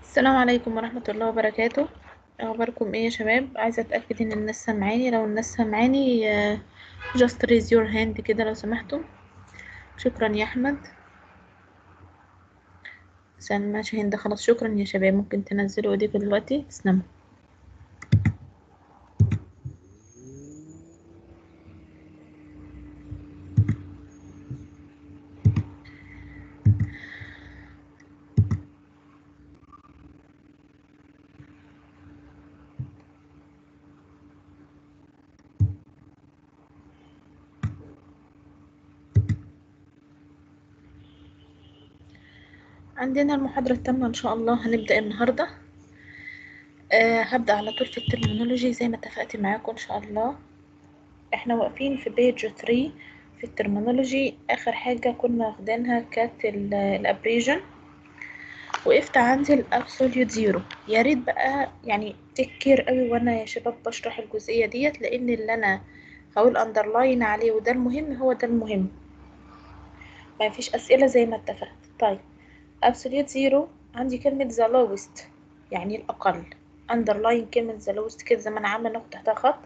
السلام عليكم ورحمة الله وبركاته أخباركم إيه يا شباب عايزة أتأكد إن الناس سامعاني لو الناس سامعاني آه، just raise your hand كده لو سمحتم شكرا يا أحمد سلمى شاهين ده خلاص شكرا يا شباب ممكن تنزلوا ايديكم دلوقتي تسلموا عندنا المحاضرة التامة إن شاء الله هنبدأ النهاردة أه هبدأ على طول في الترمينولوجي زي ما اتفقت معاكم إن شاء الله احنا واقفين في بيج 3 في الترمينولوجي آخر حاجة كنا واخدينها كانت الابريجن وقفت عند الابسوليوت زيرو يا ريت بقى يعني تكير قوي وانا يا شباب بشرح الجزئية ديت لأن اللي أنا هقول اندرلاين عليه وده المهم هو ده المهم ما فيش أسئلة زي ما اتفقت طيب absolute zero عندي كلمة the lowest يعني الأقل underline كلمة the lowest كده زي ما أنا عاملة ناخد تحتها خط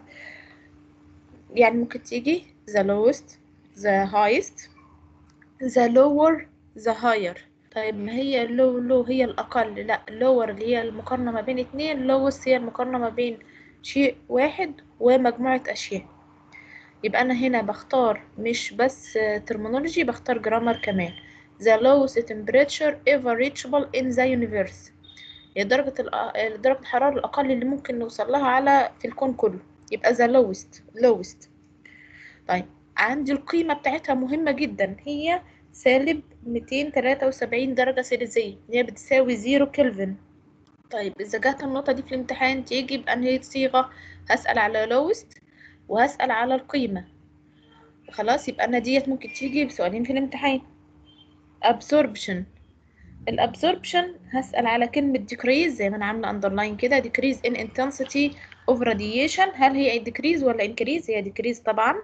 يعني ممكن تيجي the lowest the highest the lower the higher طيب ما هي low low هي الأقل لا lower اللي هي المقارنة ما بين اتنين lowest هي المقارنة ما بين شيء واحد ومجموعة أشياء يبقى أنا هنا بختار مش بس terminology بختار grammar كمان the lowest temperature ever reachable in the universe هي درجة الأ- درجة الحرارة الأقل اللي ممكن نوصل لها على في الكون كله يبقى the lowest lowest طيب عندي القيمة بتاعتها مهمة جدا هي سالب 273 درجة سيليزية هي بتساوي زيرو كلفن طيب إذا جت النقطة دي في الامتحان تيجي بأنهي صيغة هسأل على lowest وهسأل على القيمة خلاص يبقى أنا ديت ممكن تيجي بسؤالين في الامتحان absorption الابسوربشن هسأل على كلمة decrease زي ما انا عاملة underline كده decrease in intensity of radiation هل هي decrease ولا increase هي decrease طبعا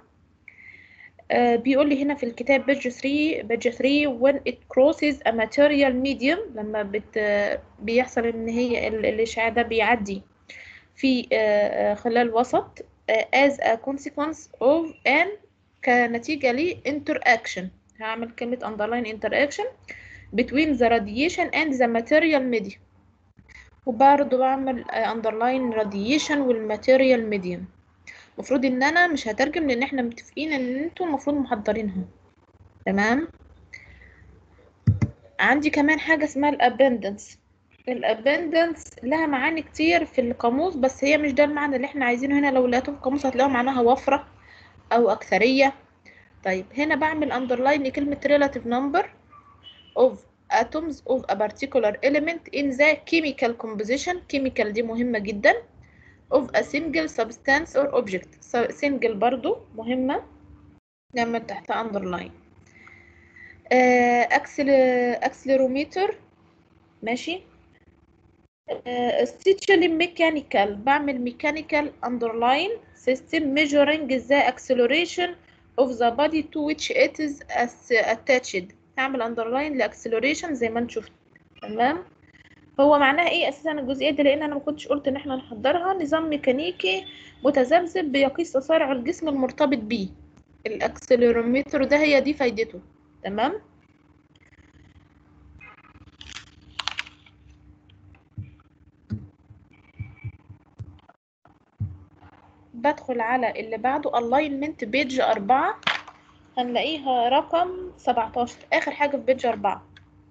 آه بيقول لي هنا في الكتاب page 3 page 3 when it crosses a material medium لما بت بيحصل ان هي ال- الاشعاع ده بيعدي في آه خلال وسط آه as a consequence of an كنتيجة ل interaction هعمل كلمة underline interaction between the radiation and the material medium وبرضه بعمل آه، underline radiation والmaterial medium المفروض ان انا مش هترجم لان احنا متفقين ان انتوا المفروض محضرينها تمام عندي كمان حاجة اسمها الابندنس الابندنس لها معاني كتير في القاموس بس هي مش ده المعنى اللي احنا عايزينه هنا لو لقيته في القاموس هتلاقوا معناها وفرة او اكثرية طيب هنا بعمل underline لكلمة relative number of atoms of a particular element in the chemical composition chemical دي مهمة جدا of a single substance or object So, single برضو مهمة نعمل تحتها underline أكسل accelerometer ماشي آه، essentially mechanical بعمل mechanical underline system measuring the acceleration of the body to which it is as- attached هعمل underline لاكسلريشن زي ما انت شفت تمام هو معناها ايه اساسا الجزئيه دي لان انا ما كنتش قلت ان احنا نحضرها نظام ميكانيكي متذبذب بيقيس تسارع الجسم المرتبط بيه الاكسلرومتر ده هي دي فايدته تمام بدخل على اللي بعده alignment page أربعة هنلاقيها رقم 17 آخر حاجة في بيج أربعة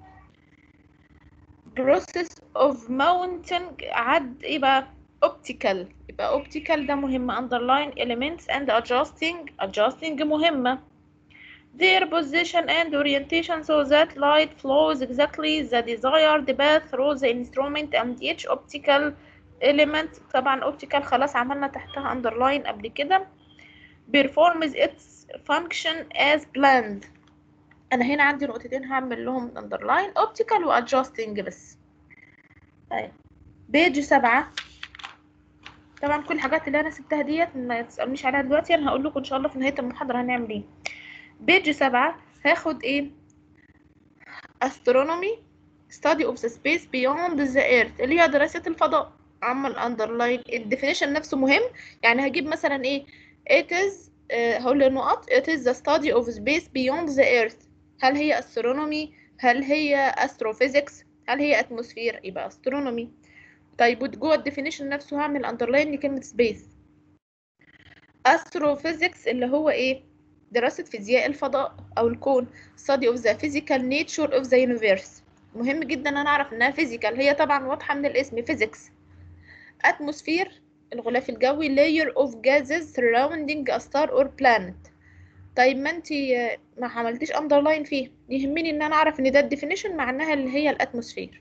process of mounting عد ايه بقى optical يبقى optical ده مهم underline elements and adjusting adjusting مهمة their position and orientation so that light flows exactly the desired path through the instrument and each optical element طبعا optical خلاص عملنا تحتها underline قبل كده performs its function as planned انا هنا عندي نقطتين هعمل لهم underline optical و adjusting بس طيب بيج سبعة طبعا كل الحاجات اللي انا سبتها ديت ما تسألنيش عليها دلوقتي انا هقول لكم ان شاء الله في نهاية المحاضرة هنعمل ايه بيج سبعة هاخد ايه astronomy study of the space beyond the earth اللي هي دراسة الفضاء عمل underline الديفينيشن نفسه مهم يعني هجيب مثلا ايه it is uh, هقول النقط it is the study of space beyond the earth هل هي astronomy هل هي astrophysics هل هي atmosphere يبقى astronomy طيب وجوه الديفينيشن نفسه هعمل underline لكلمة space astrophysics اللي هو ايه دراسة فيزياء الفضاء أو الكون study of the physical nature of the universe مهم جدا أنا أعرف إنها physical هي طبعا واضحة من الاسم physics atmosphere الغلاف الجوي layer of gases surrounding a star or planet طيب ما انت ما عملتيش underline فيه يهمني ان انا اعرف ان ده الديفينيشن معناها اللي هي الاتموسفير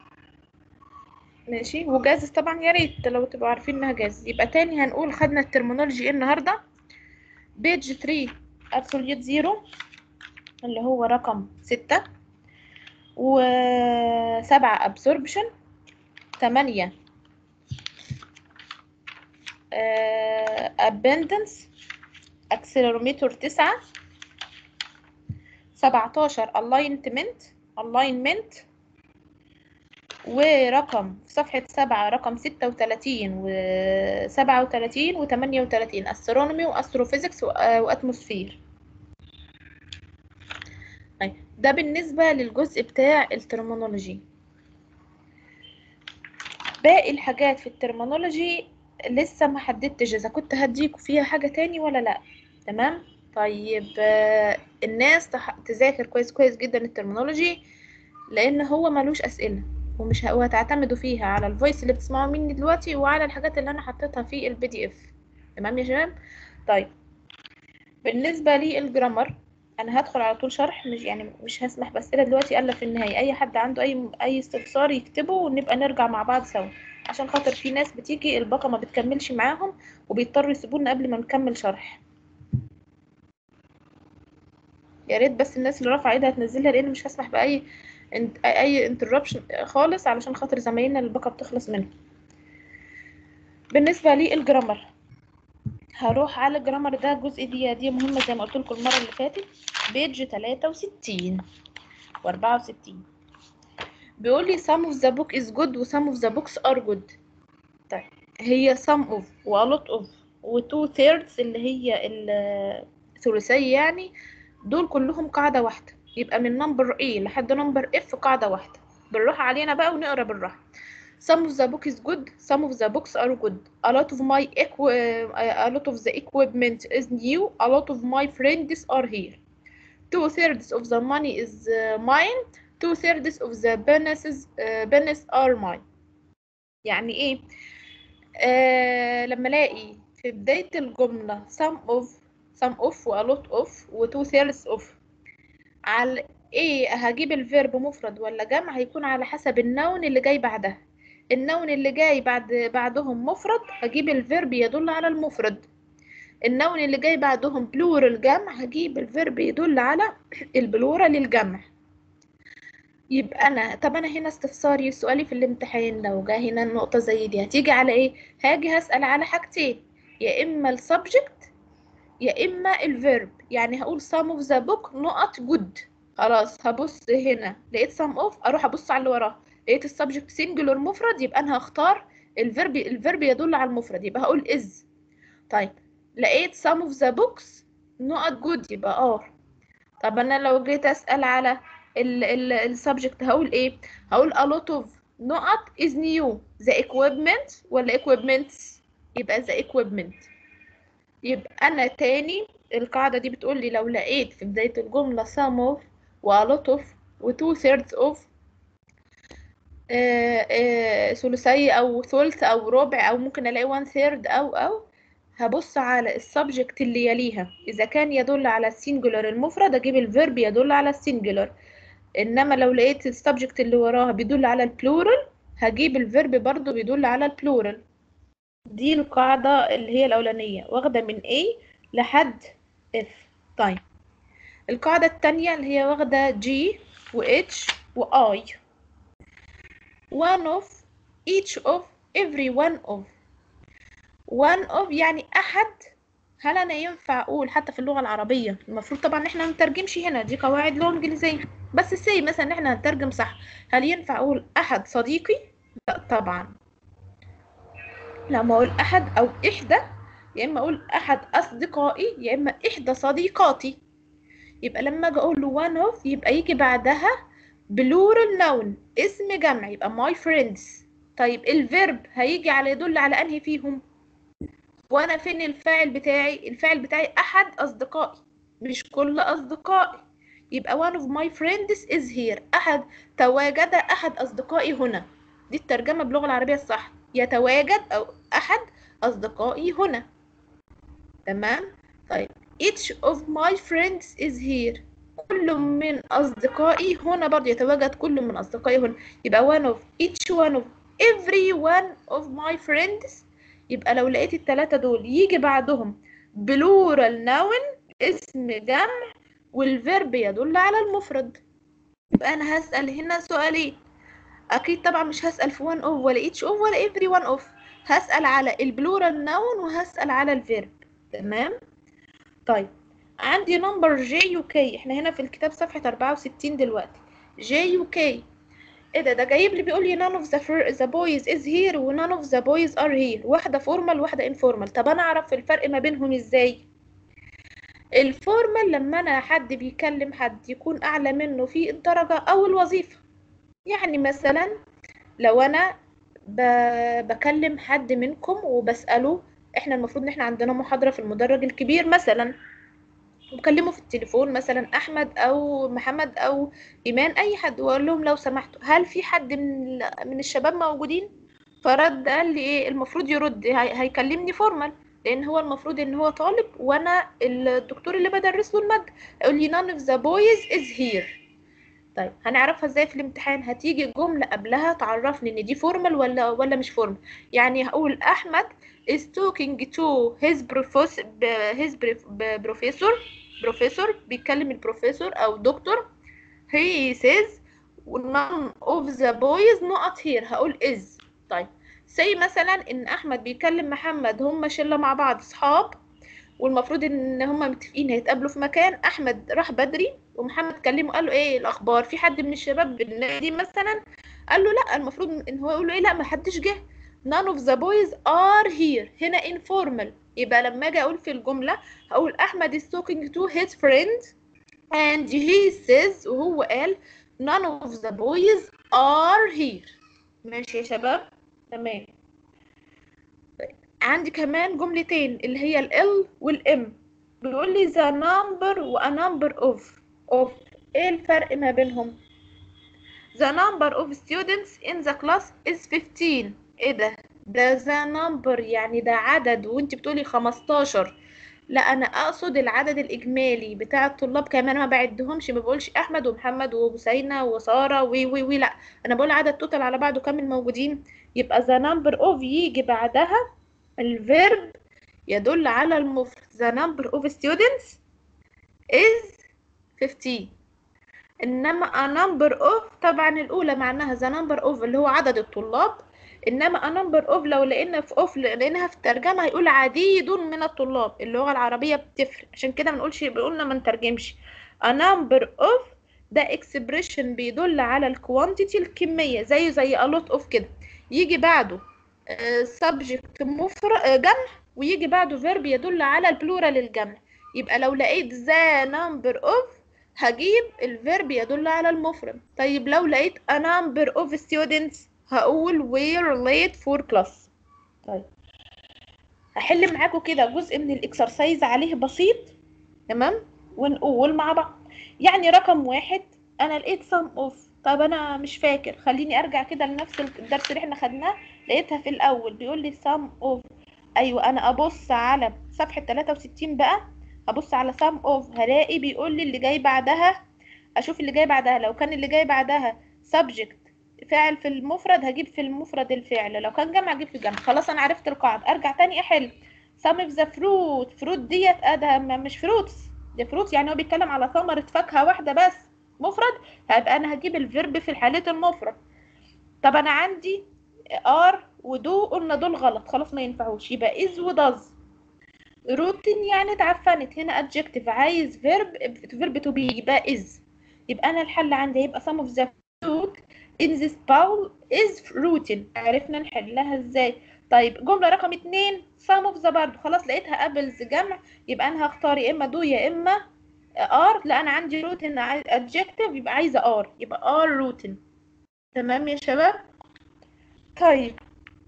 ماشي وجازز طبعا يا ريت لو تبقوا عارفين انها جاز يبقى تاني هنقول خدنا الترمينولوجي ايه النهارده بيج 3 absolute زيرو اللي هو رقم ستة وسبعة absorption تمانية abundance accelerometer تسعة سبعتاشر alignment alignment ورقم في صفحة سبعة رقم ستة وتلاتين وسبعة وتلاتين وتمانية وتلاتين astronomy وastrophysics واتموسفير ده بالنسبة للجزء بتاع الترمينولوجي باقي الحاجات في الترمينولوجي لسه ما حددتش اذا كنت هديكوا فيها حاجة تاني ولا لا تمام طيب الناس تذاكر كويس كويس جدا الترمينولوجي لان هو ملوش اسئله ومش هتعتمدوا فيها على الفويس اللي بتسمعوا مني دلوقتي وعلى الحاجات اللي انا حطيتها في البي دي اف تمام يا شباب طيب بالنسبه للجرامر انا هدخل على طول شرح مش يعني مش هسمح باسئله دلوقتي الا في النهايه اي حد عنده اي اي استفسار يكتبه ونبقى نرجع مع بعض سوا عشان خاطر في ناس بتيجي الباقه ما بتكملش معاهم وبيضطروا يسيبونا قبل ما نكمل شرح يا ريت بس الناس اللي رافعه ايدها تنزلها لان مش هسمح باي اي انتربشن خالص علشان خاطر زمايلنا الباقه بتخلص منهم بالنسبه للجرامر هروح على الجرامر ده الجزء دي دي مهمه زي ما قلت لكم المره اللي فاتت بيج 63 و64 بيقول لي some of the book is good و some of the books are good طيب هي some of و a lot of و two thirds اللي هي الثلاثية يعني دول كلهم قاعدة واحدة يبقى من نمبر A لحد نمبر F قاعدة واحدة بالراحة علينا بقى ونقرا بالراحة some of the book is good some of the books are good a lot of my equi a lot of the equipment is new a lot of my friends are here two thirds of the money is uh, mine two thirds of the bonuses uh, bonus are mine يعني ايه آه لما الاقي في بداية الجملة some of some of و a lot of و two thirds of على ايه هجيب الفيرب مفرد ولا جمع هيكون على حسب النون اللي جاي بعدها النون اللي جاي بعد بعدهم مفرد هجيب الفيرب يدل على المفرد النون اللي جاي بعدهم بلورال جمع هجيب الفيرب يدل على البلورال الجمع يبقى انا طب انا هنا استفساري سؤالي في الامتحان لو جه هنا النقطة زي دي هتيجي على ايه هاجي هسأل على حاجتين يا اما السبجكت يا اما الفيرب يعني هقول some of the book نقط good خلاص هبص هنا لقيت some of اروح ابص على اللي وراه لقيت السبجكت سنجلر مفرد يبقى انا هختار الفيرب الفيرب يدل على المفرد يبقى هقول is طيب لقيت some of the books نقط good يبقى are طب انا لو جيت اسال على السبجكت هقول ايه هقول a lot of نقط is new the equipment ولا equipments يبقى the equipment يبقى انا تاني القاعدة دي بتقول لي لو لقيت في بداية الجملة some of و a lot of و two thirds of ثلثي او ثلث او ربع او ممكن الاقي one third او او هبص على السبجكت اللي يليها اذا كان يدل على السنجولار المفرد اجيب الفيرب يدل على السنجولار انما لو لقيت السبجكت اللي وراها بيدل على البلورال هجيب الفيرب برضو بيدل على البلورال دي القاعدة اللي هي الأولانية واخدة من A لحد F طيب القاعدة التانية اللي هي واخدة G و H و I one of each of every one of one of يعني أحد هل أنا ينفع أقول حتى في اللغة العربية المفروض طبعا إحنا ما نترجمش هنا دي قواعد لغة إنجليزية بس سي مثلا احنا هنترجم صح هل ينفع اقول احد صديقي لا طبعا لما اقول احد او احدى يا اما اقول احد اصدقائي يا اما احدى صديقاتي يبقى لما اجي اقول له one of يبقى يجي بعدها plural noun اسم جمع يبقى my friends طيب الفيرب هيجي على يدل على انهي فيهم وانا فين الفاعل بتاعي الفاعل بتاعي احد اصدقائي مش كل اصدقائي يبقى one of my friends is here احد تواجد احد اصدقائي هنا دي الترجمه باللغه العربيه الصح يتواجد او احد اصدقائي هنا تمام طيب each of my friends is here كل من أصدقائي هنا برضه يتواجد كل من أصدقائي هنا يبقى one of each one of every one of my friends يبقى لو لقيت التلاتة دول يجي بعدهم plural noun اسم جمع والفيرب يدل على المفرد يبقى أنا هسأل هنا سؤالين أكيد طبعا مش هسأل في one of ولا each of ولا every one of هسأل على البلورال نون وهسأل على الفيرب تمام طيب عندي نمبر جي يو كي احنا هنا في الكتاب صفحة 64 دلوقتي جي يو كي ايه ده ده جايب لي بيقول لي none of the, fir- the boys is here و none of the boys are here واحدة فورمال واحدة informal طب انا اعرف الفرق ما بينهم ازاي الفورمال لما انا حد بيكلم حد يكون اعلى منه في الدرجة او الوظيفة يعني مثلا لو انا ب... بكلم حد منكم وبسأله احنا المفروض ان احنا عندنا محاضرة في المدرج الكبير مثلا وبكلمه في التليفون مثلا احمد او محمد او ايمان اي حد واقول لهم لو سمحتوا هل في حد من ال- من الشباب موجودين فرد قال لي ايه المفروض يرد هي... هيكلمني فورمال لان هو المفروض ان هو طالب وانا الدكتور اللي بدرس له الماده يقول لي none of the boys is here طيب هنعرفها ازاي في الامتحان هتيجي جملة قبلها تعرفني ان دي فورمال ولا ولا مش فورمال يعني هقول احمد is talking to his professor his professor professor بيتكلم البروفيسور او دكتور he says none of the boys not here هقول is طيب say مثلا ان احمد بيكلم محمد هم شلة مع بعض صحاب والمفروض ان هم متفقين هيتقابلوا في مكان احمد راح بدري ومحمد كلمه قال له ايه الاخبار في حد من الشباب بالنادي مثلا قال له لا المفروض ان هو يقول له ايه لا ما حدش جه none of the boys are here هنا informal يبقى لما اجي اقول في الجمله هقول احمد is talking to his friend and he says وهو قال none of the boys are here ماشي يا شباب تمام طيب. عندي كمان جملتين اللي هي ال L وال M بيقول لي the number و a number of of ايه الفرق ما بينهم the number of students in the class is 15 ايه ده ده the number يعني ده عدد وانت بتقولي 15 لا انا اقصد العدد الاجمالي بتاع الطلاب كمان ما بعدهمش ما بقولش احمد ومحمد وبسينة وساره وي وي وي لا انا بقول عدد توتال على بعضه كام الموجودين يبقى the number of يجي بعدها الفيرب يدل على المفرد the number of students is 15 انما a number of طبعا الاولى معناها the number of اللي هو عدد الطلاب انما a number of لو لقينا في of لقيناها في الترجمه هيقول عديد من الطلاب اللغه العربيه بتفرق عشان كده ما نقولش بيقولنا ما نترجمش a number of ده expression بيدل على الكوانتيتي الكميه زيه زي a lot of كده يجي بعده آه، subject مفرد آه، جمع ويجي بعده verb يدل على البلورال الجمع يبقى لو لقيت the number of هجيب الفيرب يدل على المفرد طيب لو لقيت a number of students هقول were late for class طيب هحل معاكم كده جزء من الاكسرسايز عليه بسيط تمام ونقول مع بعض يعني رقم واحد انا لقيت sum of طب انا مش فاكر خليني ارجع كده لنفس الدرس اللي احنا خدناه لقيتها في الاول بيقول لي sum of ايوه انا ابص على صفحة 63 بقى هبص على sum of هلاقي بيقول لي اللي جاي بعدها اشوف اللي جاي بعدها لو كان اللي جاي بعدها subject فاعل في المفرد هجيب في المفرد الفعل لو كان جمع هجيب في الجمع خلاص انا عرفت القاعدة ارجع تاني احل some of the fruit fruit ديت ادها مش فروتس ده فروت يعني هو بيتكلم على ثمرة فاكهة واحدة بس مفرد هيبقى انا هجيب الفيرب في حالة المفرد طب انا عندي ار ودو قلنا دول غلط خلاص ما ينفعوش يبقى is وداز روتين يعني اتعفنت هنا adjective عايز verb verb to be يبقى is يبقى انا الحل عندي هيبقى some of the food in this bowl is rotten عرفنا نحلها ازاي طيب جملة رقم اتنين some of the برضه خلاص لقيتها قبل جمع يبقى انا هختار يا اما do يا اما ار لا انا عندي روتين adjective يبقى عايزة ار يبقى ار روتين تمام يا شباب طيب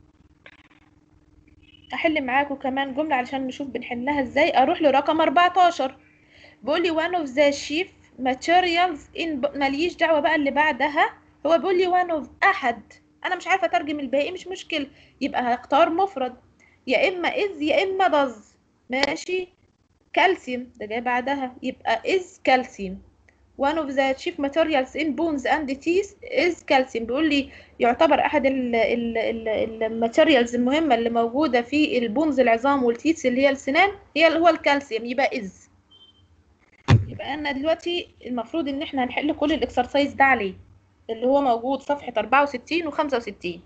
احل معاكم كمان جملة علشان نشوف بنحلها ازاي اروح لرقم 14 بيقول لي one of the chief materials in ماليش دعوة بقى اللي بعدها هو بيقول لي one of احد انا مش عارفة اترجم الباقي مش مشكلة يبقى هختار مفرد يا اما is يا اما does ماشي كالسيوم ده جاي بعدها يبقى is calcium one of the chief materials in bones and teeth is calcium بيقول لي يعتبر احد الماتيريالز المهمه اللي موجوده في البونز العظام والتيتس اللي هي السنان هي هو الكالسيوم يبقى is يبقى انا دلوقتي المفروض ان احنا هنحل كل الاكسرسايز ده عليه اللي هو موجود صفحه 64 و 65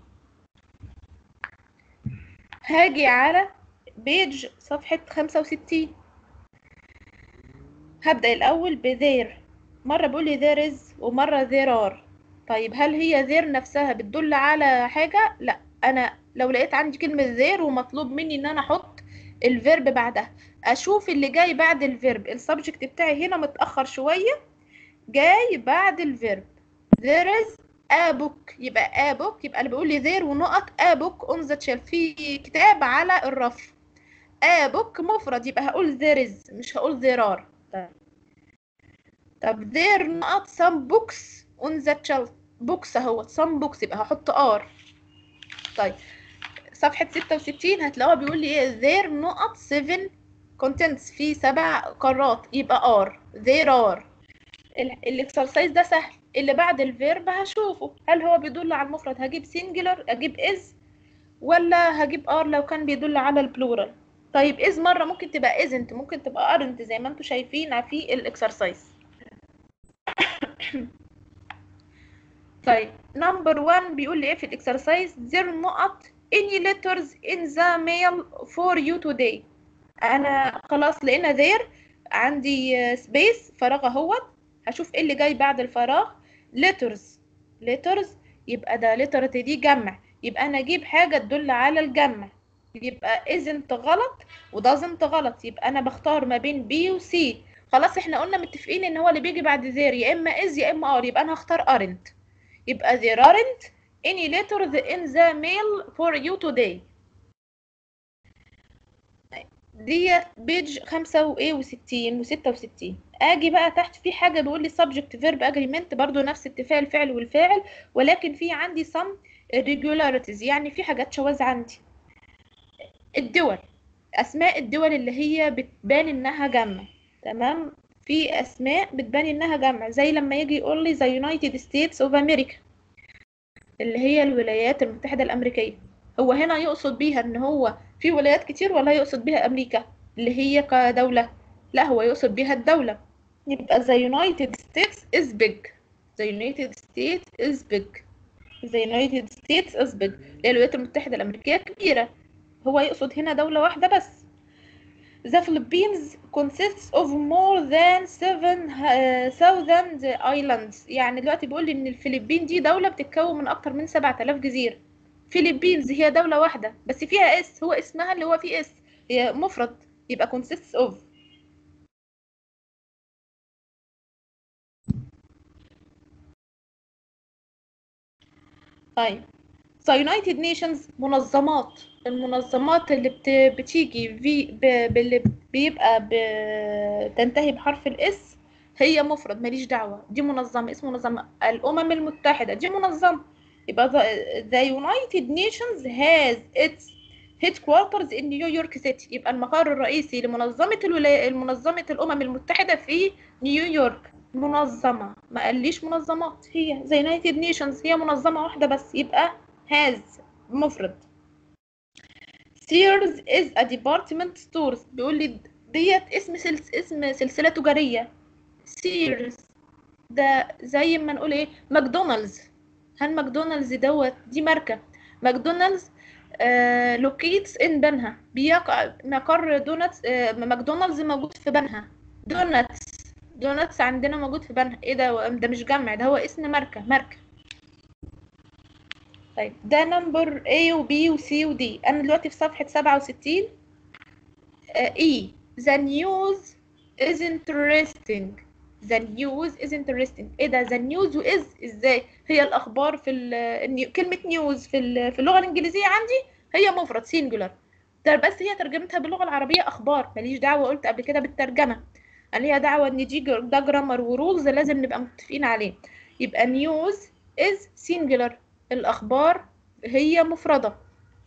هاجي على بيج صفحه 65 هبدأ الأول بذير مرة بقول لي there is ومرة there are طيب هل هي there نفسها بتدل على حاجة؟ لا أنا لو لقيت عندي كلمة there ومطلوب مني إن أنا أحط الفيرب بعدها أشوف اللي جاي بعد الفيرب السبجكت بتاعي هنا متأخر شوية جاي بعد الفيرب there is a book يبقى a book يبقى اللي بيقول لي there ونقط a book on the shelf في كتاب على الرف a book مفرد يبقى هقول there is مش هقول there are طيب طب there نقط some books on the shelf books اهوت some books يبقى هحط r طيب صفحة 66 هتلاقوها بيقول لي ايه there نقط 7 contents في سبع قارات يبقى r there are الاكسرسايز ده سهل اللي بعد الفيرب هشوفه هل هو بيدل على المفرد هجيب singular اجيب is ولا هجيب are لو كان بيدل على البلورال طيب is مرة ممكن تبقى isn't ممكن تبقى aren't زي ما انتم شايفين في الاكسرسايز طيب نمبر 1 بيقول لي ايه في الاكسرسايز there نقط any letters in the mail for you today انا خلاص لقينا there عندي سبيس فراغ اهوت هشوف ايه اللي جاي بعد الفراغ letters letters يبقى ده letter دي جمع يبقى انا اجيب حاجه تدل على الجمع يبقى isn't غلط و doesn't غلط يبقى انا بختار ما بين B و C خلاص احنا قلنا متفقين ان هو اللي بيجي بعد there يا اما is يا اما are يبقى انا هختار aren't يبقى there aren't any letters in the mail for you today ديت بيج خمسة وايه وستين وستة وستين اجي بقى تحت في حاجة بيقول لي subject verb agreement برضو نفس اتفاق الفعل والفاعل ولكن في عندي some irregularities يعني في حاجات شواذ عندي الدول اسماء الدول اللي هي بتبان انها جمع تمام في اسماء بتبان انها جمع زي لما يجي يقول لي the United States of America اللي هي الولايات المتحدة الأمريكية هو هنا يقصد بيها ان هو في ولايات كتير ولا يقصد بيها أمريكا اللي هي كدولة لا هو يقصد بيها الدولة يبقى the United States is big the United States is big the United States is big الولايات المتحدة الأمريكية كبيرة هو يقصد هنا دولة واحدة بس The Philippines consists of more than 7,000 islands يعني دلوقتي بيقول لي ان الفلبين دي دولة بتتكون من اكتر من 7000 جزيرة فيلبينز هي دولة واحدة بس فيها اس هو اسمها اللي هو فيه اس هي مفرد يبقى consists of طيب The United Nations منظمات المنظمات اللي بت... بتيجي في ب... اللي بيبقى بتنتهي بحرف الاس هي مفرد ماليش دعوة دي منظمة اسم منظمة الأمم المتحدة دي منظمة يبقى the, the United Nations has its headquarters in New York City يبقى المقر الرئيسي لمنظمة الولايات منظمة الأمم المتحدة في نيويورك منظمة ما قاليش منظمات هي the United Nations هي منظمة واحدة بس يبقى has مفرد Sears is a department stores بيقول لي ديت اسم سلس اسم سلسلة تجارية Sears ده زي ما نقول ايه ماكدونالدز هل ماكدونالدز دوت دي ماركة ماكدونالدز آه لوكيتس ان بنها بيقع مقر دوناتس آه ماكدونالدز موجود في بنها دوناتس دوناتس عندنا موجود في بنها ايه ده ده مش جمع ده هو اسم ماركة ماركة طيب ده نمبر A و B و C و D انا دلوقتي في صفحة سبعة وستين E the news is interesting the news is interesting ايه ده the news و is ازاي هي الاخبار في ال كلمة news في ال في اللغة الانجليزية عندي هي مفرد singular ده بس هي ترجمتها باللغة العربية اخبار ماليش دعوة قلت قبل كده بالترجمة انا ليها دعوة ان دي ده جرامر ورولز لازم نبقى متفقين عليه يبقى news is singular الاخبار هي مفردة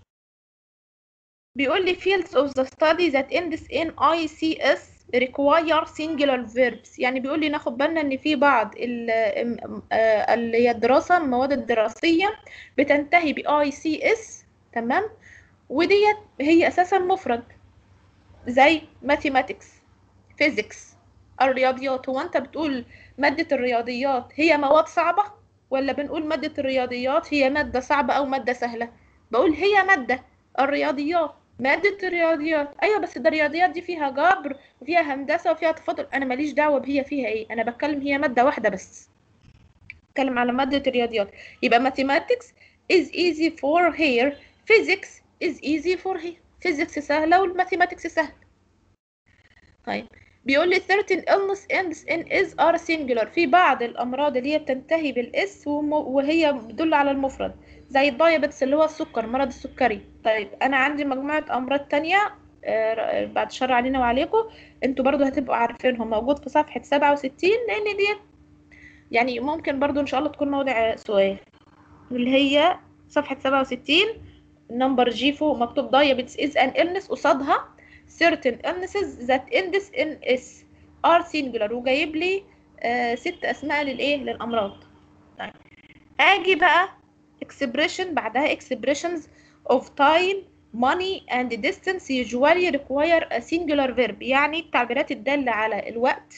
بيقول لي fields of the study that ends in ICS require singular verbs يعني بيقول لي ناخد بالنا ان في بعض اللي هي الدراسة المواد الدراسية بتنتهي ب ICS تمام وديت هي اساسا مفرد زي mathematics physics الرياضيات هو انت بتقول مادة الرياضيات هي مواد صعبة ولا بنقول مادة الرياضيات هي مادة صعبة او مادة سهلة بقول هي مادة الرياضيات مادة الرياضيات أيوة بس ده الرياضيات دي فيها جبر وفيها هندسة وفيها تفاضل أنا ماليش دعوة بهي فيها إيه أنا بتكلم هي مادة واحدة بس بتكلم على مادة الرياضيات يبقى mathematics is easy for her physics is easy for her physics سهلة والماثيماتكس سهل طيب بيقول لي certain illness ends in is are singular في بعض الأمراض اللي هي بتنتهي بالإس وهي بتدل على المفرد زي الدايابيتس اللي هو السكر مرض السكري طيب انا عندي مجموعه امراض تانية آه بعد شر علينا وعليكم انتوا برضو هتبقوا عارفينهم موجود في صفحه 67 لان ديت يعني ممكن برضو ان شاء الله تكون موضع سؤال اللي هي صفحه 67 نمبر جي فوق مكتوب diabetes is an illness قصادها certain illnesses that ends in s are singular وجايب لي آه ست اسماء للايه للامراض طيب اجي بقى expression بعدها expressions of time money and distance usually require a singular verb يعني التعبيرات الدالة على الوقت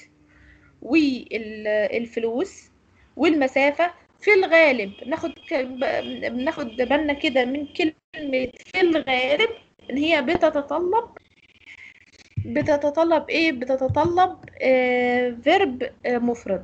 والفلوس والمسافة في الغالب ناخد بناخد بالنا كده من كلمة في الغالب ان هي بتتطلب بتتطلب ايه بتتطلب آه verb آه مفرد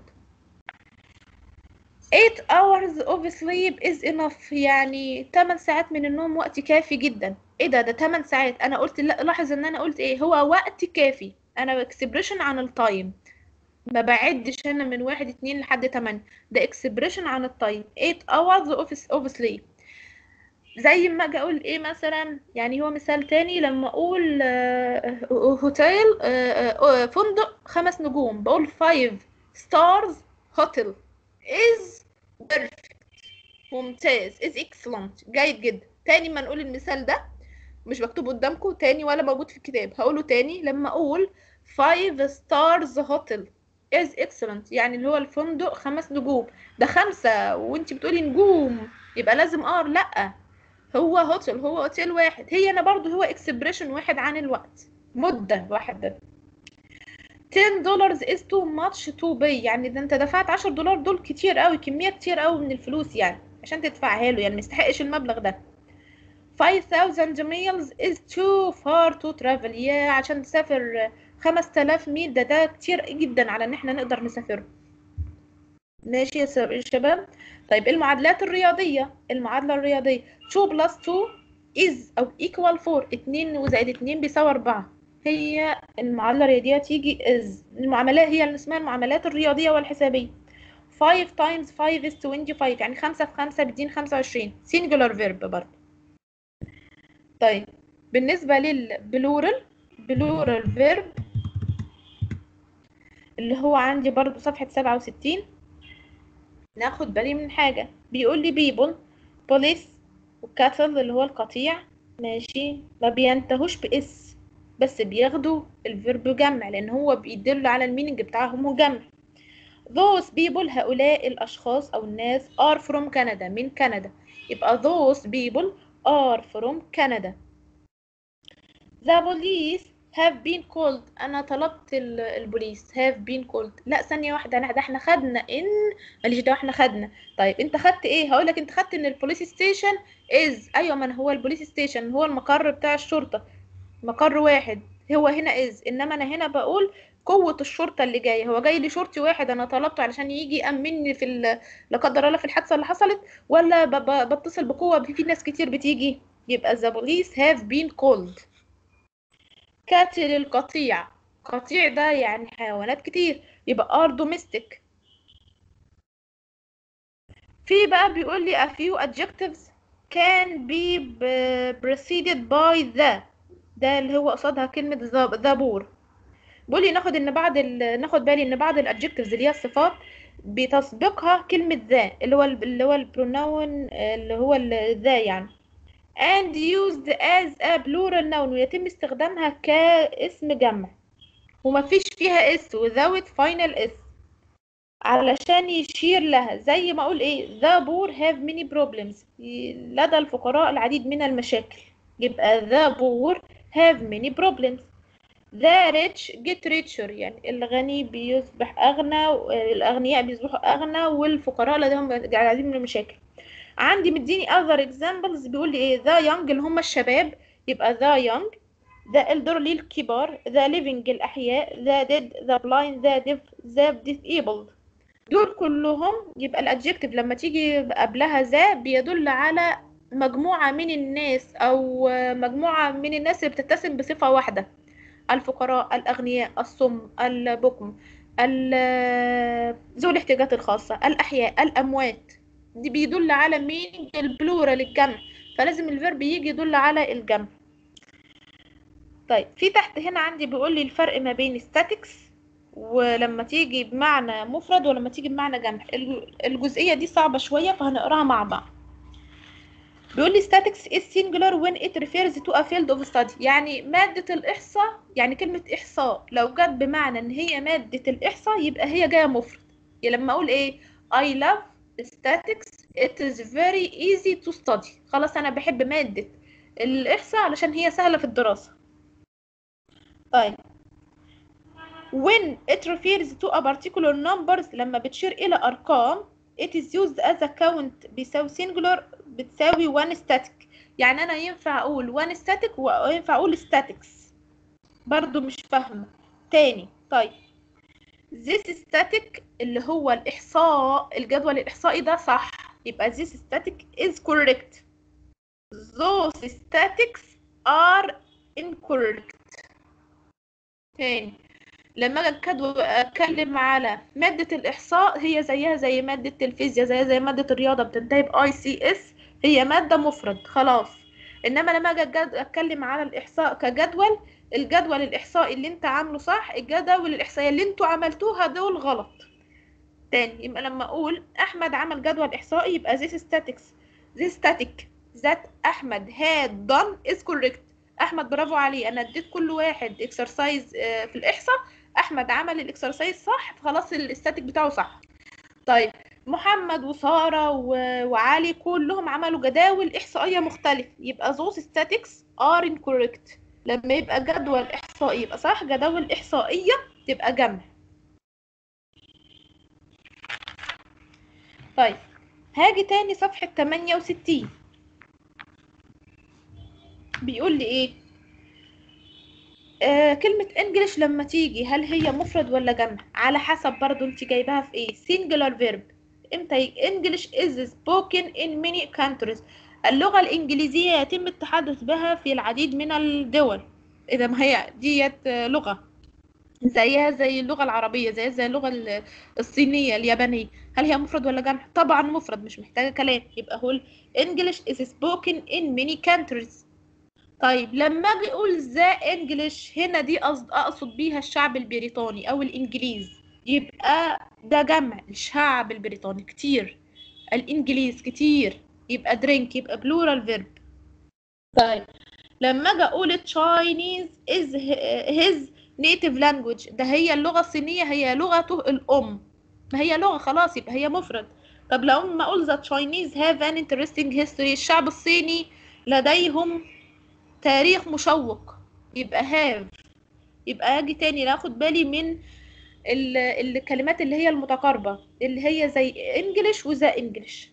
8 hours of sleep is enough يعني 8 ساعات من النوم وقت كافي جدا ايه ده ده 8 ساعات انا قلت لا لاحظ ان انا قلت ايه هو وقت كافي انا اكسبريشن عن التايم ما بعدش انا من واحد اتنين لحد 8 ده اكسبريشن عن التايم 8 hours of, of sleep زي ما اجي اقول ايه مثلا يعني هو مثال تاني لما اقول هوتيل فندق خمس نجوم بقول 5 stars hotel is perfect ممتاز is excellent جيد جدا تاني ما نقول المثال ده مش مكتوب قدامكم تاني ولا موجود في الكتاب هقوله تاني لما اقول five stars hotel is excellent يعني اللي هو الفندق خمس نجوم ده خمسة وانت بتقولي نجوم يبقى لازم ار لا هو هوتيل هو اوتيل واحد هي انا برضو هو اكسبريشن واحد عن الوقت مدة واحدة 10 دولار is too much to pay يعني ده انت دفعت 10 دولار دول كتير قوي كمية كتير قوي من الفلوس يعني عشان تدفعها له يعني مستحقش المبلغ ده 5000 miles is too far to travel يا عشان تسافر 5000 ميل ده ده كتير جدا على ان احنا نقدر نسافره ماشي يا شباب طيب المعادلات الرياضية المعادلة الرياضية 2 plus 2 is أو equal 4 2 وزائد 2 بيساوي 4 هي المعادلة الرياضية تيجي is المعاملات هي اللي اسمها المعاملات الرياضية والحسابية 5 times 5 is 25 يعني 5 في 5 بتدين 25 singular verb برضه طيب بالنسبة للبلورال بلورال verb اللي هو عندي برضه صفحة 67 ناخد بالي من حاجة بيقول لي people police وكاتل اللي هو القطيع ماشي ما بينتهوش بإس بس بياخدوا الفيرب جمع لأن هو بيدل على الميننج بتاعهم هو جمع those people هؤلاء الأشخاص أو الناس are from Canada من كندا يبقى those people are from Canada the police have been called أنا طلبت البوليس have been called لا ثانية واحدة أنا ده احنا خدنا إن ماليش دعوة احنا خدنا طيب أنت خدت إيه هقولك أنت خدت إن البوليس ستيشن is أيوة من هو البوليس ستيشن هو المقر بتاع الشرطة مقر واحد هو هنا is إنما أنا هنا بقول قوة الشرطة اللي جاية هو جاي لي شرطي واحد أنا طلبته علشان يجي يأمني في ال- لا قدر الله في الحادثة اللي حصلت ولا ب- ب- بتصل بقوة في في ناس كتير بتيجي يبقى the police have been called قاتل القطيع قطيع ده يعني حيوانات كتير يبقى are domestic في بقى بيقول لي a few adjectives can be b- preceded by the ده اللي هو قصادها كلمة the the بور بيقول لي ناخد ان بعض ال... ناخد بالي ان بعض الادجكتيفز اللي هي الصفات بتسبقها كلمة ذا اللي هو ال- اللي هو البروناون اللي هو ذا يعني and used as a plural noun ويتم استخدامها كاسم جمع ومفيش فيها اس without final اس علشان يشير لها زي ما اقول ايه the poor have many problems ي- لدى الفقراء العديد من المشاكل يبقى the poor have many problems the rich get richer يعني الغني بيصبح أغنى الأغنياء بيصبحوا أغنى والفقراء لديهم العديد من المشاكل عندي مديني other examples بيقول لي ايه the young اللي هم الشباب يبقى the young the elderly الكبار the living الأحياء the dead the blind the deaf the disabled دول كلهم يبقى الادجكتيف لما تيجي قبلها ذا بيدل على مجموعة من الناس أو مجموعة من الناس اللي بتتسم بصفة واحدة الفقراء الأغنياء الصم البكم ال- ذوي الاحتياجات الخاصة الأحياء الأموات دي بيدل على مين البلورال الجمع فلازم الفيرب يجي يدل على الجمع طيب في تحت هنا عندي بيقول لي الفرق ما بين statics ولما تيجي بمعنى مفرد ولما تيجي بمعنى جمع الج- الجزئية دي صعبة شوية فهنقراها مع بعض بيقول لي statics is singular when it refers to a field of study يعني مادة الإحصاء يعني كلمة إحصاء لو جت بمعنى إن هي مادة الإحصاء يبقى هي جاية مفرد يعني لما أقول إيه I love statics it is very easy to study خلاص أنا بحب مادة الإحصاء علشان هي سهلة في الدراسة طيب when it refers to a particular numbers لما بتشير إلى أرقام it is used as a count بيساوي singular بتساوي one static يعني أنا ينفع أقول one static وينفع أقول statics برضو مش فاهمة تاني طيب this static اللي هو الإحصاء الجدول الإحصائي ده صح يبقى this static is correct those statics are incorrect تاني لما اجي أكد- اتكلم على مادة الإحصاء هي زيها زي مادة الفيزياء زيها زي مادة الرياضة بتنتهي ب ICS هي مادة مفرد خلاص إنما لما أجي أجد- أتكلم على الإحصاء كجدول الجدول الإحصائي اللي أنت عامله صح الجدول الإحصائية اللي أنتوا عملتوها دول غلط تاني يبقى لما أقول أحمد عمل جدول إحصائي يبقى this statics this static that أحمد had done is correct أحمد برافو عليه أنا اديت كل واحد exercise آه، في الإحصاء احمد عمل الاكسرسايز صح فخلاص الاستاتيك بتاعه صح طيب محمد وساره و- وعلي كلهم عملوا جداول احصائيه مختلفه يبقى those statics are incorrect لما يبقى جدول احصائي يبقى صح جداول احصائيه تبقى جمع طيب هاجي تاني صفحه 68 بيقول لي ايه آه كلمة انجلش لما تيجي هل هي مفرد ولا جمع على حسب برضو انت جايباها في ايه singular verb امتى انجلش is spoken in many countries اللغة الإنجليزية يتم التحدث بها في العديد من الدول إذا ما هي ديت آه، لغة زيها زي اللغة العربية زيها زي اللغة ال- الصينية اليابانية هل هي مفرد ولا جمع؟ طبعا مفرد مش محتاجة كلام يبقى هو ال English is spoken in many countries طيب لما اجي اقول ذا انجلش هنا دي قصد اقصد بيها الشعب البريطاني او الانجليز يبقى ده جمع الشعب البريطاني كتير الانجليز كتير يبقى درينك يبقى بلورال فيرب طيب لما اجي اقول تشاينيز از هيز نيتيف لانجوج ده هي اللغة الصينية هي لغته الام ما هي لغة خلاص يبقى هي مفرد طب لو ما اقول ذا تشاينيز هاف ان انترستنج هيستوري الشعب الصيني لديهم تاريخ مشوق يبقى هاف يبقى اجي تاني ناخد بالي من ال- الكلمات اللي هي المتقاربة اللي هي زي انجلش وذا انجلش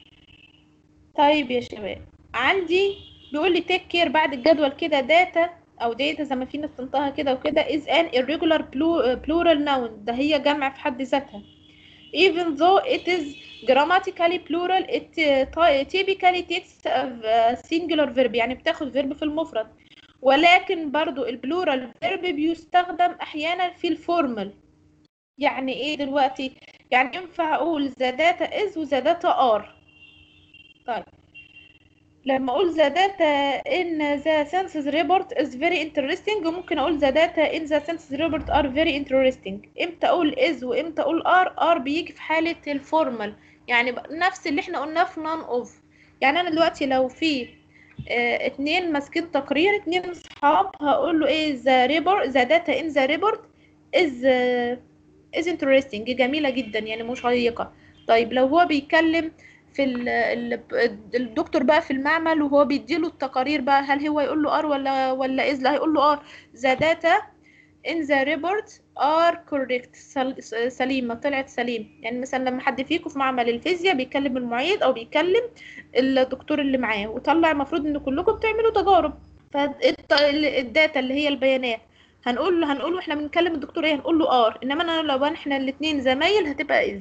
طيب يا شباب عندي بيقول لي تيك كير بعد الجدول كده داتا او data زي ما في ناس تنطقها كده وكده is an irregular plu- plural noun ده هي جمع في حد ذاتها even though it is grammatically plural it uh, typically takes a singular verb يعني بتاخد verb في المفرد ولكن برضو البلورال verb بيستخدم احيانا في الفورمال يعني ايه دلوقتي يعني ينفع اقول the data is و the data are طيب لما اقول the data in the census report is very interesting وممكن اقول the data in the census report are very interesting امتى اقول is وامتى اقول are are بيجي في حالة الفورمال يعني ب- نفس اللي احنا قلناه في none of يعني انا دلوقتي لو في اه اتنين ماسكين تقرير اتنين اصحاب هقول له ايه the report the data in the report is uh, is interesting جميلة جدا يعني مشيقة طيب لو هو بيتكلم في ال ال الدكتور بقى في المعمل وهو بيديله التقارير بقى هل هو يقول له ار ولا ولا از لا هيقول له ار the data in the report are correct سل- سليمة طلعت سليم يعني مثلا لما حد فيكم في معمل الفيزياء بيكلم المعيد او بيكلم الدكتور اللي معاه وطلع المفروض ان كلكم بتعملوا تجارب فالداتا اللي هي البيانات هنقول له هنقول له احنا بنكلم الدكتور ايه هنقول له ار انما انا لو احنا الاثنين زمايل هتبقى از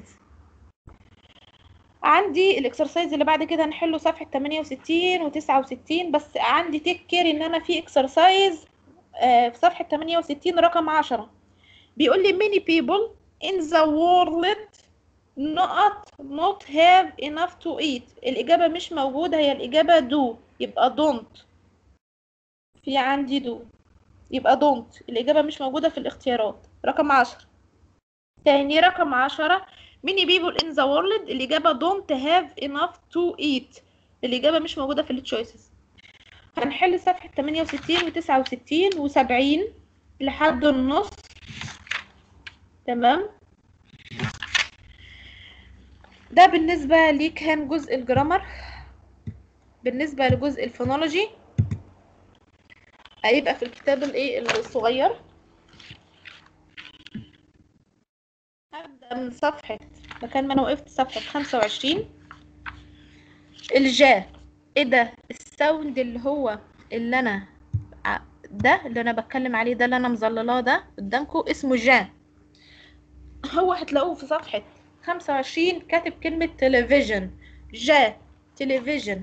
عندي الاكسرسايز اللي بعد كده هنحله صفحة 68 و69 بس عندي تيك كير ان انا في اكسرسايز في صفحة 68 رقم 10 بيقول لي many people in the world not not have enough to eat الإجابة مش موجودة هي الإجابة do يبقى don't في عندي do يبقى don't الإجابة مش موجودة في الاختيارات رقم 10 تاني رقم 10 many people in the world الإجابة don't have enough to eat الإجابة مش موجودة في التشويسز هنحل صفحة 68 و 69 و 70 لحد النص تمام ده بالنسبة لي كان جزء الجرامر بالنسبة لجزء الفونولوجي هيبقى في الكتاب الايه الصغير هبدأ من صفحة مكان ما انا وقفت صفحة 25 الجا ايه ده الساوند اللي هو اللي انا ع- ده اللي انا بتكلم عليه ده اللي انا مظللاه ده قدامكم اسمه جا هو هتلاقوه في صفحة 25 كاتب كلمة تلفزيون جا تلفزيون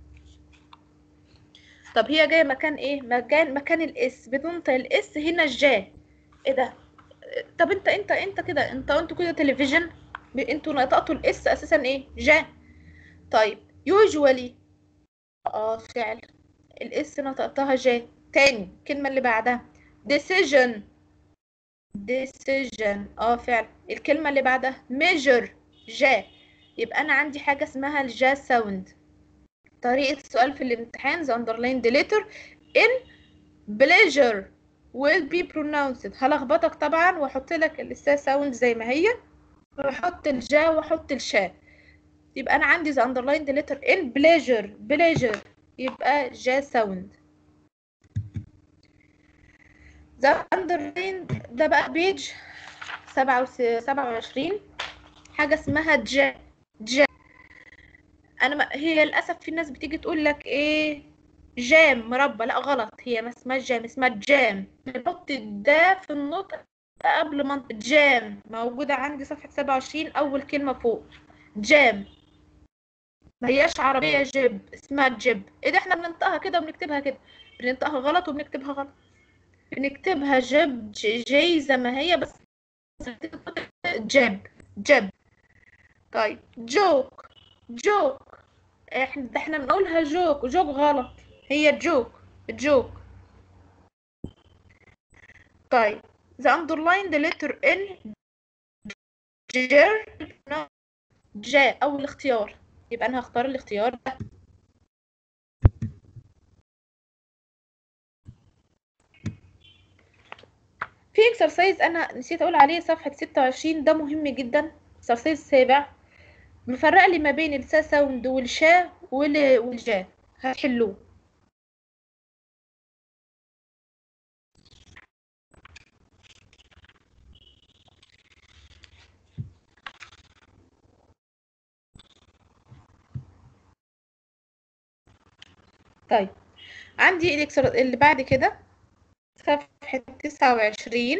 طب هي جاية مكان ايه مكان مكان الاس بتنطق الاس هنا الجا ايه ده طب انت انت انت كده انت انتوا كده تلفزيون ب- انتوا نطقتوا الاس اساسا ايه جا طيب يوجوالي اه فعل الاس نطقتها جا تاني الكلمة اللي بعدها decision decision اه فعل الكلمة اللي بعدها measure جا يبقى انا عندي حاجة اسمها الجا ساوند طريقة السؤال في الامتحان the underlined letter in pleasure will be pronounced هلخبطك طبعا واحط لك السا ساوند زي ما هي واحط الجا واحط الشا يبقى انا عندي the underlined letter in pleasure pleasure يبقى جا ساوند the underlined ده بقى بيج سبعة سبعة وعشرين حاجة اسمها جا جا انا ما هي للاسف في ناس بتيجي تقول لك ايه جام مربى لا غلط هي ما اسمها جام اسمها جام بنحط الدا في النطق قبل منطق جام موجودة عندي صفحة 27 أول كلمة فوق جام ما هياش عربية جيب اسمها جيب ايه ده احنا بننطقها كده وبنكتبها كده بننطقها غلط وبنكتبها غلط بنكتبها جيب ج- جي زي ما هي بس جيب جيب طيب جوك جوك احنا ده احنا بنقولها جوك جوك غلط هي جوك جوك طيب the underlined letter N جر جاء أول اختيار يبقى أنا هختار الاختيار ده في اكسرسايز أنا نسيت أقول عليه صفحة 26 ده مهم جدا اكسرسايز سابع مفرق لي ما بين السا ساوند والشا وال- والجا هتحلوه طيب عندي الإكسر اللي بعد كده صفحة تسعة وعشرين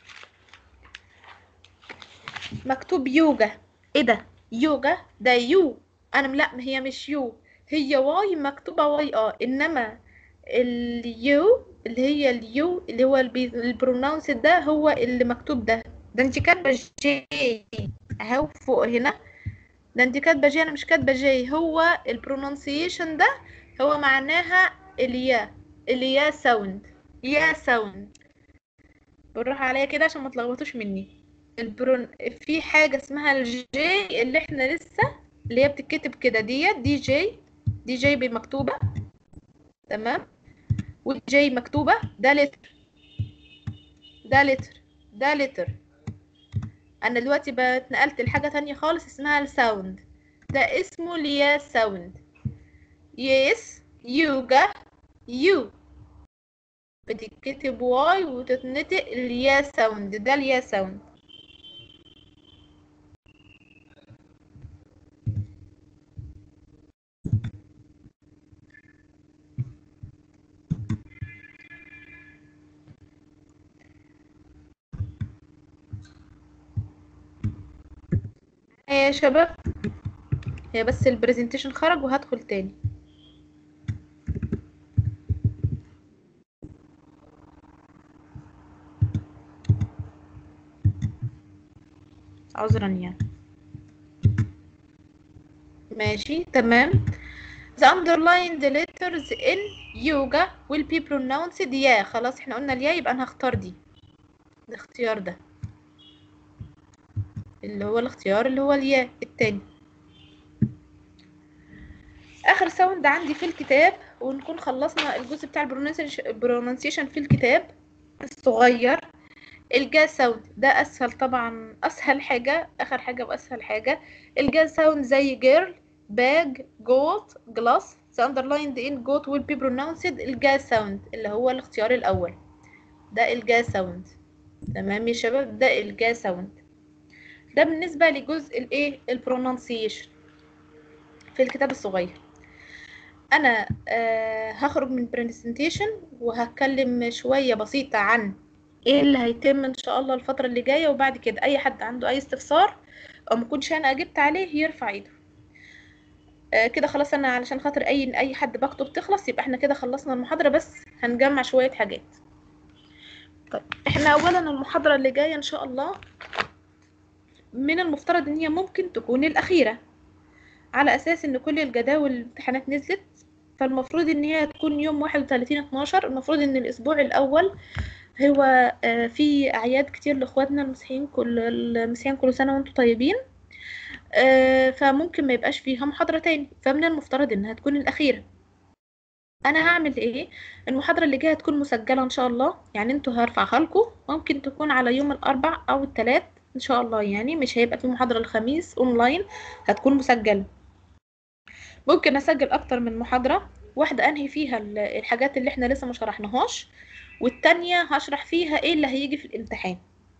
مكتوب يوجا ايه ده يوجا ده يو انا لا ما هي مش يو هي واي مكتوبة واي اه انما اليو اللي هي اليو اللي هو البرونونس ده هو اللي مكتوب ده ده انت كاتبة جي اهو فوق هنا ده انت كاتبة جي انا مش كاتبة جي هو البرونونسيشن ده هو معناها اليا اليا ساوند يا ساوند بالراحة عليا كده عشان ما تلخبطوش مني البرون في حاجة اسمها الجي اللي احنا لسه اللي هي بتتكتب كده ديت دي جي دي جي بمكتوبة تمام والجي مكتوبة ده لتر ده لتر ده لتر انا دلوقتي اتنقلت لحاجة تانية خالص اسمها الساوند ده اسمه اليا ساوند يس يوجا يو بتتكتب واي وتتنطق اليا ساوند ده اليا ساوند يا شباب هي بس البرزنتيشن خرج وهدخل تاني عذرا يعني ماشي تمام the underlined letters in yoga will be pronounced يا خلاص احنا قلنا اليا يبقى انا هختار دي الاختيار ده اللي هو الاختيار اللي هو الياء التاني اخر ساوند عندي في الكتاب ونكون خلصنا الجزء بتاع البرونسيشن في الكتاب الصغير الجا ساوند ده اسهل طبعا اسهل حاجه اخر حاجه واسهل حاجه الجا ساوند زي جيرل باج جوت جلاس the underlined in goat will be pronounced الجا ساوند اللي هو الاختيار الاول ده الجا ساوند تمام يا شباب ده الجا ساوند ده بالنسبه لجزء الايه البرونانسيشن في الكتاب الصغير انا آه هخرج من برزنتيشن وهتكلم شويه بسيطه عن ايه اللي هيتم ان شاء الله الفتره اللي جايه وبعد كده اي حد عنده اي استفسار او ما كنتش انا اجبت عليه يرفع ايده آه كده خلاص انا علشان خاطر اي اي حد بكتب تخلص يبقى احنا كده خلصنا المحاضره بس هنجمع شويه حاجات طيب احنا اولا المحاضره اللي جايه ان شاء الله من المفترض ان هي ممكن تكون الاخيره على اساس ان كل الجداول الامتحانات نزلت فالمفروض ان هي تكون يوم 31 12 المفروض ان الاسبوع الاول هو في اعياد كتير لاخواتنا المسيحيين كل المسيحيين كل سنه وانتم طيبين فممكن ما يبقاش فيها محاضره تاني فمن المفترض انها تكون الاخيره انا هعمل ايه المحاضره اللي جايه هتكون مسجله ان شاء الله يعني انتوا هرفعها لكم ممكن تكون على يوم الاربع او الثلاث ان شاء الله يعني مش هيبقى في محاضره الخميس اونلاين هتكون مسجله ممكن اسجل اكتر من محاضره واحده انهي فيها الحاجات اللي احنا لسه ما شرحناهاش والتانية هشرح فيها ايه اللي هيجي في الامتحان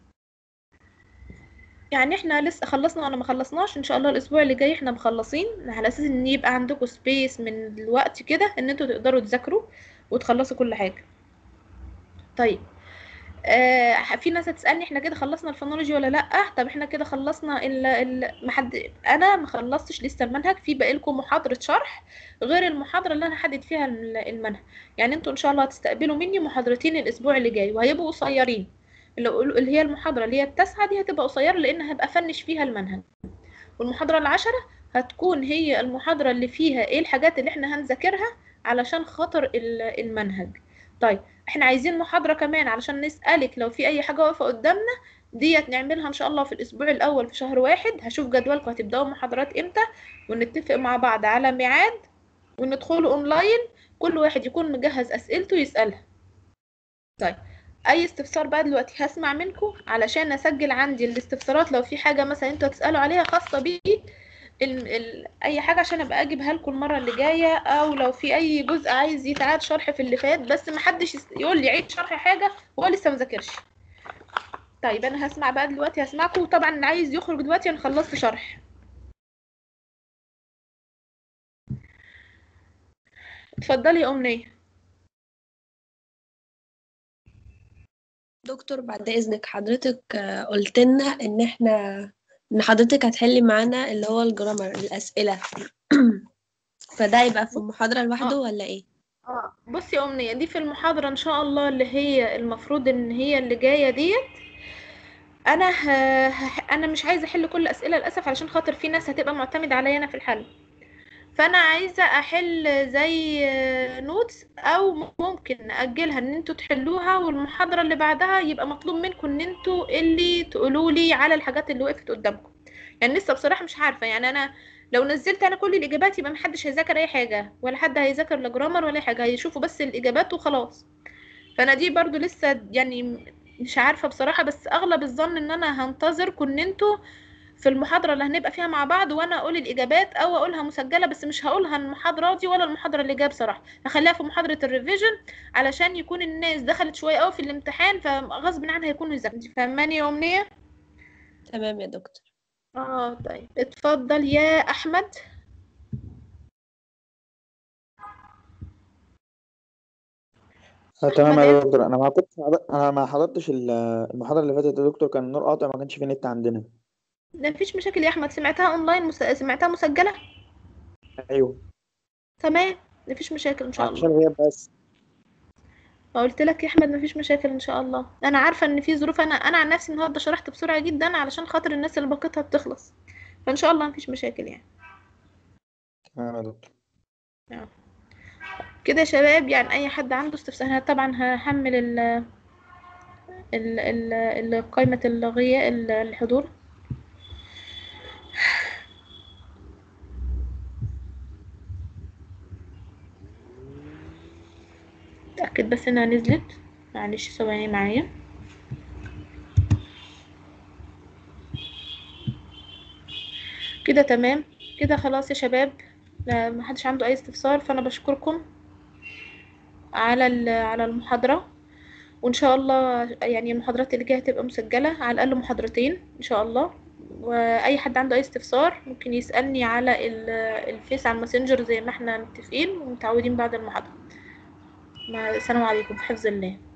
يعني احنا لسه خلصنا ولا ما خلصناش ان شاء الله الاسبوع اللي جاي احنا مخلصين على اساس ان يبقى عندكم سبيس من الوقت كده ان انتوا تقدروا تذاكروا وتخلصوا كل حاجه طيب آه في ناس هتسالني احنا كده خلصنا الفونولوجي ولا لا طب احنا كده خلصنا ال ال محد انا ما خلصتش لسه المنهج في باقي لكم محاضره شرح غير المحاضره اللي انا هحدد فيها المنهج يعني انتوا ان شاء الله هتستقبلوا مني محاضرتين الاسبوع اللي جاي وهيبقوا قصيرين اللي هي المحاضره اللي هي التاسعه دي هتبقى قصيره لان هبقى افنش فيها المنهج والمحاضره العشرة هتكون هي المحاضره اللي فيها ايه الحاجات اللي احنا هنذاكرها علشان خاطر المنهج طيب احنا عايزين محاضرة كمان علشان نسألك لو في اي حاجة واقفة قدامنا ديت نعملها ان شاء الله في الاسبوع الاول في شهر واحد هشوف جدولكم هتبداوا محاضرات امتى ونتفق مع بعض على ميعاد وندخلوا اونلاين كل واحد يكون مجهز اسئلته يسألها طيب اي استفسار بقى دلوقتي هسمع منكم علشان اسجل عندي الاستفسارات لو في حاجة مثلا انتوا هتسألوا عليها خاصة بيه ال ال اي حاجه عشان ابقى اجيبها لكم المره اللي جايه او لو في اي جزء عايز يتعاد شرح في اللي فات بس ما حدش يقول لي عيد شرح حاجه وهو لسه مذاكرش طيب انا هسمع بقى دلوقتي هسمعكم وطبعا اللي عايز يخرج دلوقتي انا خلصت شرح اتفضلي يا امنيه دكتور بعد إذنك حضرتك آه، قلت لنا إن إحنا إن حضرتك هتحلي معانا اللي هو الجرامر الأسئلة فده يبقى في محاضرة لوحده آه. ولا إيه؟ اه بصي يا أمنية دي في المحاضرة إن شاء الله اللي هي المفروض إن هي اللي جاية ديت أنا ه... ه... أنا مش عايزة أحل كل الأسئلة للأسف علشان خاطر في ناس هتبقى معتمدة عليا أنا في الحل فأنا عايزة أحل زي نوتس أو ممكن نأجلها إن انتوا تحلوها والمحاضرة اللي بعدها يبقى مطلوب منكم إن انتوا اللي تقولوا لي على الحاجات اللي وقفت قدامكم يعني لسه بصراحة مش عارفة يعني أنا لو نزلت انا كل الاجابات يبقى محدش هيذاكر اي حاجه ولا حد هيذاكر لا جرامر ولا أي حاجه هيشوفوا بس الاجابات وخلاص فانا دي برضو لسه يعني مش عارفه بصراحه بس اغلب الظن ان انا هنتظركم ان انتوا في المحاضره اللي هنبقى فيها مع بعض وانا اقول الاجابات او اقولها مسجله بس مش هقولها المحاضره دي ولا المحاضره اللي جايه بصراحه هخليها في محاضره الريفيجن علشان يكون الناس دخلت شويه قوي في الامتحان فغصب عنها هيكونوا يذاكروا انت فاهماني يا امنيه تمام يا دكتور اه طيب اتفضل يا احمد آه، تمام أحمد يا إيه؟ دكتور انا ما كنت انا ما حضرتش ال- المحاضره اللي فاتت يا دكتور كان النور قاطع ما كانش في نت عندنا مفيش مشاكل يا احمد سمعتها اونلاين مس... سمعتها مسجله ايوه تمام مفيش مشاكل ان شاء عشان الله غياب بس ما قلت لك يا احمد مفيش مشاكل ان شاء الله انا عارفه ان في ظروف انا انا عن نفسي النهارده شرحت بسرعه جدا علشان خاطر الناس اللي باقتها بتخلص فان شاء الله مفيش مشاكل يعني تمام يا دكتور كده يا شباب يعني اي حد عنده استفسار أنا طبعا هحمل ال ال ال ال- قائمه الغياء ال- الحضور اتاكد بس انها نزلت معلش ثواني معايا كده تمام كده خلاص يا شباب لا محدش عنده اي استفسار فانا بشكركم على ال- على المحاضرة وان شاء الله يعني المحاضرات اللي جايه هتبقى مسجلة على الاقل محاضرتين ان شاء الله واي حد عنده اي استفسار ممكن يسألني على ال- الفيس على الماسنجر زي ما احنا متفقين ومتعودين بعد المحاضرة مع السلام عليكم في حفظ الله